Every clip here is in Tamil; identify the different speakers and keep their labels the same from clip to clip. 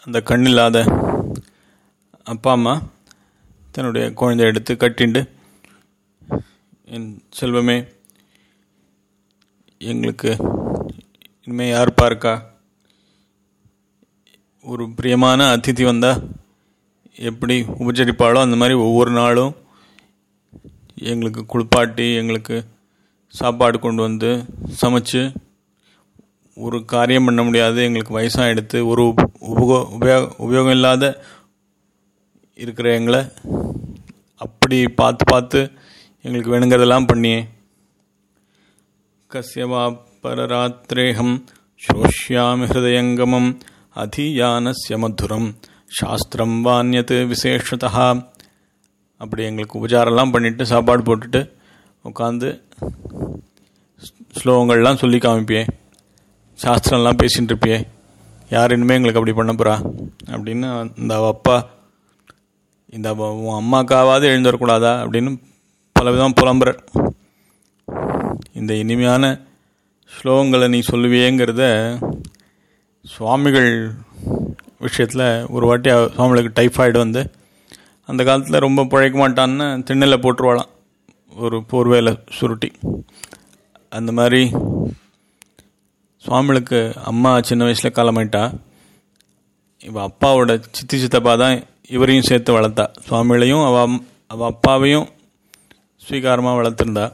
Speaker 1: அந்த கண்ணில்லாத அப்பா அம்மா தன்னுடைய குழந்தைய எடுத்து கட்டிண்டு என் செல்வமே எங்களுக்கு இனிமேல் யாருப்பா இருக்கா ஒரு பிரியமான அதிதி வந்தால் எப்படி உபச்சரிப்பாளோ அந்த மாதிரி ஒவ்வொரு நாளும் எங்களுக்கு குளிப்பாட்டி எங்களுக்கு சாப்பாடு கொண்டு வந்து சமைச்சு ஒரு காரியம் பண்ண முடியாது எங்களுக்கு வயசாக எடுத்து ஒரு உபகோ உபயோக உபயோகம் இல்லாத இருக்கிற எங்களை அப்படி பார்த்து பார்த்து எங்களுக்கு வேணுங்கிறதெல்லாம் பண்ணியே கசியவா பரராத்திரேகம் ஸ்ரோஷ்யாமி ஹிருதயங்கமம் அதியானஸ்ய மதுரம் சாஸ்திரம் வான்யத்து விசேஷதா அப்படி எங்களுக்கு உபச்சாரம்லாம் பண்ணிவிட்டு சாப்பாடு போட்டுட்டு உட்காந்து ஸ்லோகங்கள்லாம் சொல்லி காமிப்பியே சாஸ்திரம்லாம் பேசிகிட்டு இருப்பியே யார் இனிமேல் எங்களுக்கு அப்படி பண்ண போகிறா அப்படின்னு இந்த அவ அப்பா இந்த அவ உன் அம்மாக்காவது எழுந்து வரக்கூடாதா அப்படின்னு பல விதம் புலம்புறார் இந்த இனிமையான ஸ்லோகங்களை நீ சொல்லுவியேங்கிறத சுவாமிகள் விஷயத்தில் ஒரு வாட்டி அவ- சுவாமிகளுக்கு டைஃபாய்டு வந்து அந்த காலத்தில் ரொம்ப பிழைக்க மாட்டான்னு திண்ணையில் போட்டுருவாளாம் ஒரு போர்வையில் சுருட்டி அந்த மாதிரி சுவாமிகளுக்கு அம்மா சின்ன வயசில் காலமாயிட்டா இவ அப்பாவோட சித்தி சித்தப்பா தான் இவரையும் சேர்த்து வளர்த்தா சுவாமிகளையும் அவ அம்- அவ அப்பாவையும் ஸ்வீகாரமாக வளர்த்துருந்தா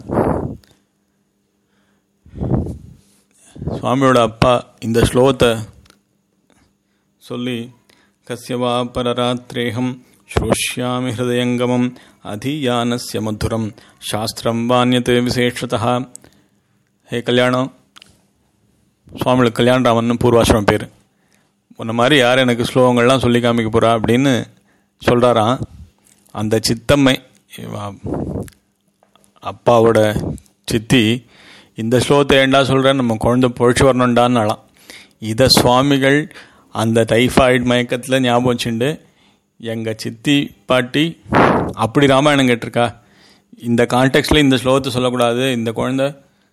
Speaker 1: சுவாமியோட அப்பா இந்த ஸ்லோகத்தை சொல்லி கசியவா பரராத்ரேகம் ஸ்ரோஷ்யாமி ஹிருதயங்கமம் அதியானஸ்ய மதுரம் சாஸ்திரம் வான்யத்து விசேஷதா ஹே கல்யாணம் சுவாமிகளுக்கு கல்யாணராமன் பூர்வாசிரமம் பேர் உன்ன மாதிரி யார் எனக்கு ஸ்லோகங்கள்லாம் சொல்லி காமிக்க போகிறா அப்படின்னு சொல்கிறாராம் அந்த சித்தம்மை இவ- அப்பாவோட சித்தி இந்த ஸ்லோகத்தை ஏண்டா சொல்கிறேன் நம்ம குழந்தை பொழிச்சு வரணுண்டான்னாலாம் இதை சுவாமிகள் அந்த டைஃபாய்டு மயக்கத்தில் ஞாபகம் வச்சுண்டு எங்கள் சித்தி பாட்டி அப்படி ராமாயணம் கேட்டிருக்கா இந்த கான்டெக்ட்ல இந்த ஸ்லோகத்தை சொல்லக்கூடாது இந்த குழந்தை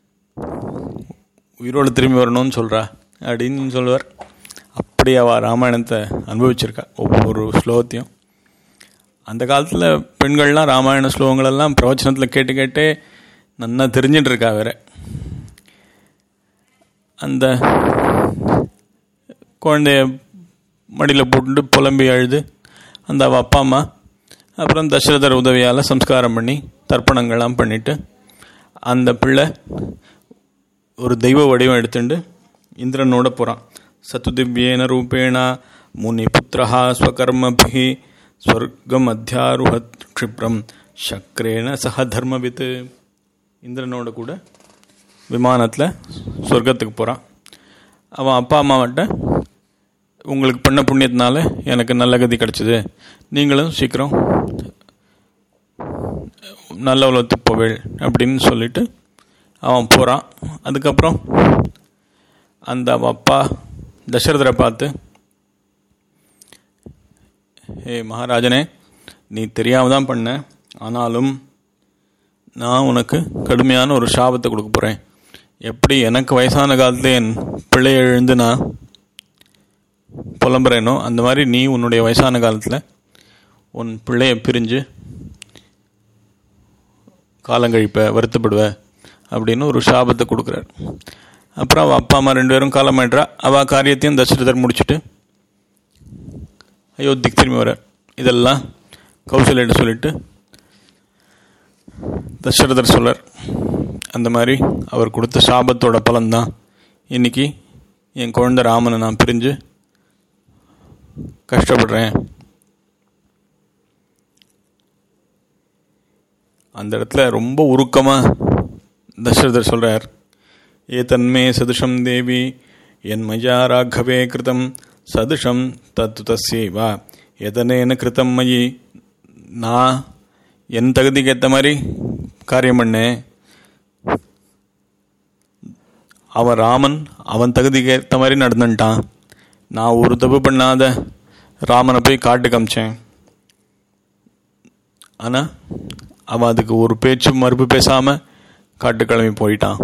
Speaker 1: உயிரோடு திரும்பி வரணும்னு சொல்கிறா அப்படின்னு சொல்லுவார் அப்படி அவள் ராமாயணத்தை அனுபவிச்சிருக்கா ஒவ்வொரு ஸ்லோகத்தையும் அந்த காலத்தில் பெண்கள்லாம் ராமாயண ஸ்லோகங்களெல்லாம் பிரவச்சனத்தில் கேட்டு கேட்டே நன்னா தெரிஞ்சிட்டு இருக்கா வேற அந்த குழந்தைய மடியில் போட்டுட்டு புலம்பி அழுது அந்த அவ அப்பா அம்மா அப்புறம் தசரதர் உதவியால் சம்ஸ்காரம் பண்ணி தர்ப்பணங்கள்லாம் பண்ணிட்டு அந்த பிள்ளை ஒரு தெய்வ வடிவம் எடுத்துண்டு இந்திரனோட போகிறான் சத்துதிவ்யேன ரூபேண முனி புத்திரஹா ஸ்வகர்மபி ஸ்வர்க்கம் அத்தியாருஹத் க்ஷிப்ரம் சக்ரேன சக தர்மவித் இந்திரனோட கூட விமானத்தில் சொர்க்கத்துக்கு போகிறான் அவன் அப்பா அம்மாவட்ட உங்களுக்கு பண்ண புண்ணியத்தினால எனக்கு நல்ல கதி கிடச்சிது நீங்களும் சீக்கிரம் நல்ல உலகத்துக்கு போவேள் அப்படின்னு சொல்லிட்டு அவன் போகிறான் அதுக்கப்புறம் அந்த அவன் அப்பா தசரதரை பார்த்து ஹே மகாராஜனே நீ தெரியாம தான் பண்ண ஆனாலும் நான் உனக்கு கடுமையான ஒரு சாபத்தை கொடுக்க போகிறேன் எப்படி எனக்கு வயசான காலத்துல என் பிள்ளை எழுந்து நான் புலம்புறேனோ அந்த மாதிரி நீ உன்னுடைய வயசான காலத்தில் உன் பிள்ளைய பிரிஞ்சு காலங்கழிப்ப வருத்தப்படுவ அப்படின்னு ஒரு சாபத்தை கொடுக்குறார் அப்புறம் அவள் அப்பா அம்மா ரெண்டு பேரும் காலமாயிட்றா அவள் காரியத்தையும் தசரதர் முடிச்சுட்டு அயோத்திக்கு திரும்பி வர்றார் இதெல்லாம் கௌசல்யிட்ட சொல்லிட்டு தசரதர் சொல்லார் அந்த மாதிரி அவர் கொடுத்த சாபத்தோட பலன்தான் இன்னைக்கு என் குழந்தை ராமனை நான் பிரிஞ்சு கஷ்டப்படுறேன் அந்த இடத்துல ரொம்ப உருக்கமாக தசரதர் சொல்கிறார் ஏதன்மே சதுஷம் தேவி என் மயா ராகவே கிருதம் சதுஷம் தத்து தஸ்யைவா எதனேன கிருத்தம் மயி நான் என் தகுதிக்கு ஏற்ற மாதிரி காரியம் பண்ணேன் அவன் ராமன் அவன் தகுதிக்கு ஏற்ற மாதிரி நடந்துட்டான் நான் ஒரு தப்பு பண்ணாத ராமனை போய் காட்டு காமிச்சேன் ஆனால் அவன் அதுக்கு ஒரு பேச்சு மறுப்பு பேசாமல் காட்டு கிளம்பி போயிட்டான்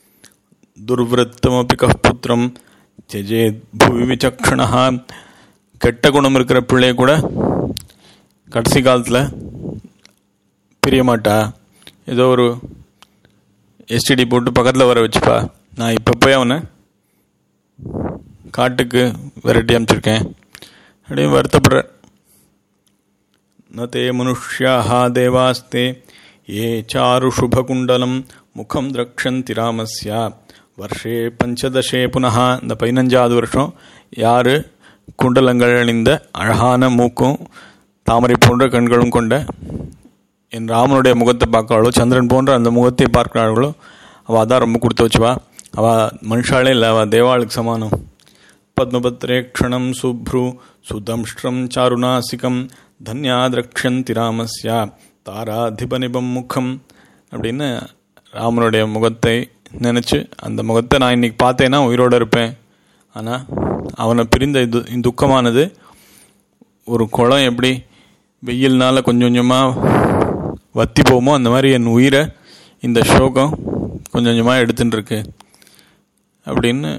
Speaker 1: துர்விருத்தமபி கः புத்திரம் त्यजेत् भुवि विचक्षणः கெட்ட குணம் இருக்கிற பிள்ளைய கூட கடைசி காலத்தில் பிரிய மாட்டா ஏதோ ஒரு எஸ்டிடி போட்டு பக்கத்தில் வர வச்சுப்பா நான் இப்போ போய் அவனை காட்டுக்கு விரட்டி அமைச்சிருக்கேன் அப்படின்னு வருத்தப்படுற ந தே மனுஷ்யாக தேவாஸ்தே ஏ சாரு சுபகுண்டலம் முகம் திரக்ஷந்தி ராமஸ்யா வருஷே பஞ்சதசே புனகா இந்த பதினஞ்சாவது வருஷம் யார் குண்டலங்கள் அணிந்த அழகான மூக்கும் தாமரை போன்ற கண்களும் கொண்ட என் ராமனுடைய முகத்தை பார்க்கிறாளோ சந்திரன் போன்ற அந்த முகத்தை பார்க்கிறார்களோ அவள் அதான் ரொம்ப கொடுத்து வச்சுவா அவள் மனுஷாலே இல்லை அவள் தேவாளுக்கு சமானம் பத்மபத்ரேக்ஷணம் சுப்ரு சுதம்ஷ்டம் சாருநாசிகம் தன்யா திரக்ஷந்தி ராமஸ்யா தாராதிபநிபம் முகம் அப்படின்னு ராமனுடைய முகத்தை நினச்சி அந்த முகத்தை நான் இன்னைக்கு பார்த்தேன்னா உயிரோடு இருப்பேன் ஆனால் அவனை பிரிந்த இது துக்கமானது ஒரு குளம் எப்படி வெயில்னால கொஞ்சம் கொஞ்சமாக வத்தி போமோ அந்த மாதிரி என் உயிரை இந்த சோகம் கொஞ்சம் கொஞ்சமாக எடுத்துட்டு இருக்கு அப்படின்னு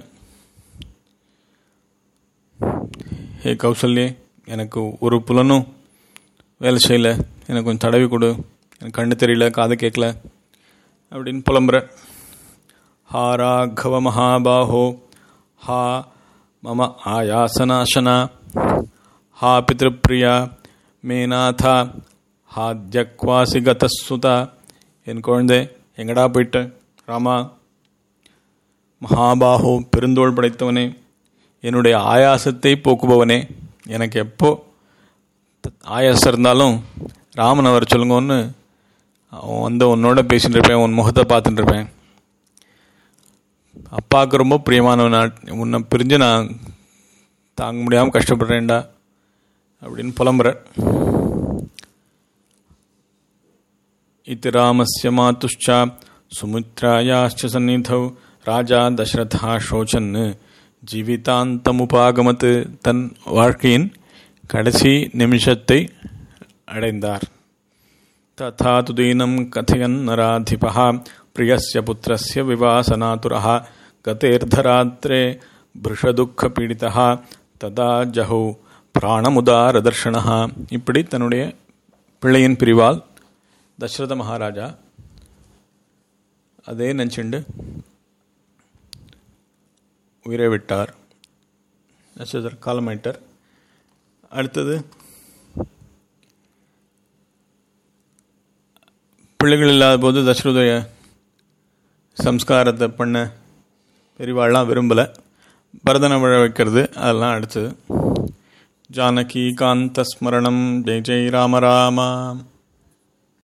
Speaker 1: ஹே கௌசல்யே எனக்கு ஒரு புலனும் வேலை செய்யலை எனக்கு கொஞ்சம் தடவி கொடு எனக்கு கண்ணு தெரியல காது கேட்கல அப்படின்னு புலம்புற ஹா ராഘவ மகாபாஹோ ஹா மம ஆயாசனாசனா ஹா பித்ருப்பிரியா மேநாதா ஹா ஜக்வாசி கதசுதா என் குழந்தை எங்கடா போயிட்ட ராமா மகாபாஹோ பெருந்தோள் படைத்தவனே என்னுடைய ஆயாசத்தை போக்குபவனே எனக்கு எப்போ ஆயாசம் இருந்தாலும் ராமன் அவர் சொல்லுங்கன்னு அவன் வந்து உன்னோட பேசிட்டு இருப்பேன் உன் முகத்தை பார்த்துட்டு இருப்பேன் அப்பாவுக்கு ரொம்ப பிரியமானவன் உன்னை பிரிஞ்சு நான் தாங்க முடியாமல் கஷ்டப்படுறேன்டா அப்படின்னு புலம்புற இத்தி ராமஸ்ய மாத்துஷ்சா சுமித்ராயாச்ச சந்நிதௌ ராஜா தசரதா சோச்சன் ஜீவிதாந்தமுபாகமத்து தன் வாழ்க்கையின் கடைசி நிமிஷத்தை அடைந்தார் ததா துதீனம் கதையன் நராதிபா பிரியஸ்ய புத்திரஸ்ய விவாசனாதுரா கதேர்தராத்திரே பிருஷதுக்கபீடிதா ததா ஜஹு பிராணமுதார தர்ஷனா இப்படி தன்னுடைய பிள்ளையின் பிரிவால் தசரத மகாராஜா அதே நினச்சிண்டு உயிரை விட்டார் தசரதர் காலமாயிட்டார் அடுத்தது பிள்ளைகள் இல்லாத போது தசரதைய சம்ஸ்காரத்தை பண்ண பெரிவாள்லாம் விரும்பலை பரதனை விழ வைக்கிறது அதெல்லாம் அடுத்தது ஜானகி காந்த ஸ்மரணம் ஜெய் ஜெய் ராம ராமா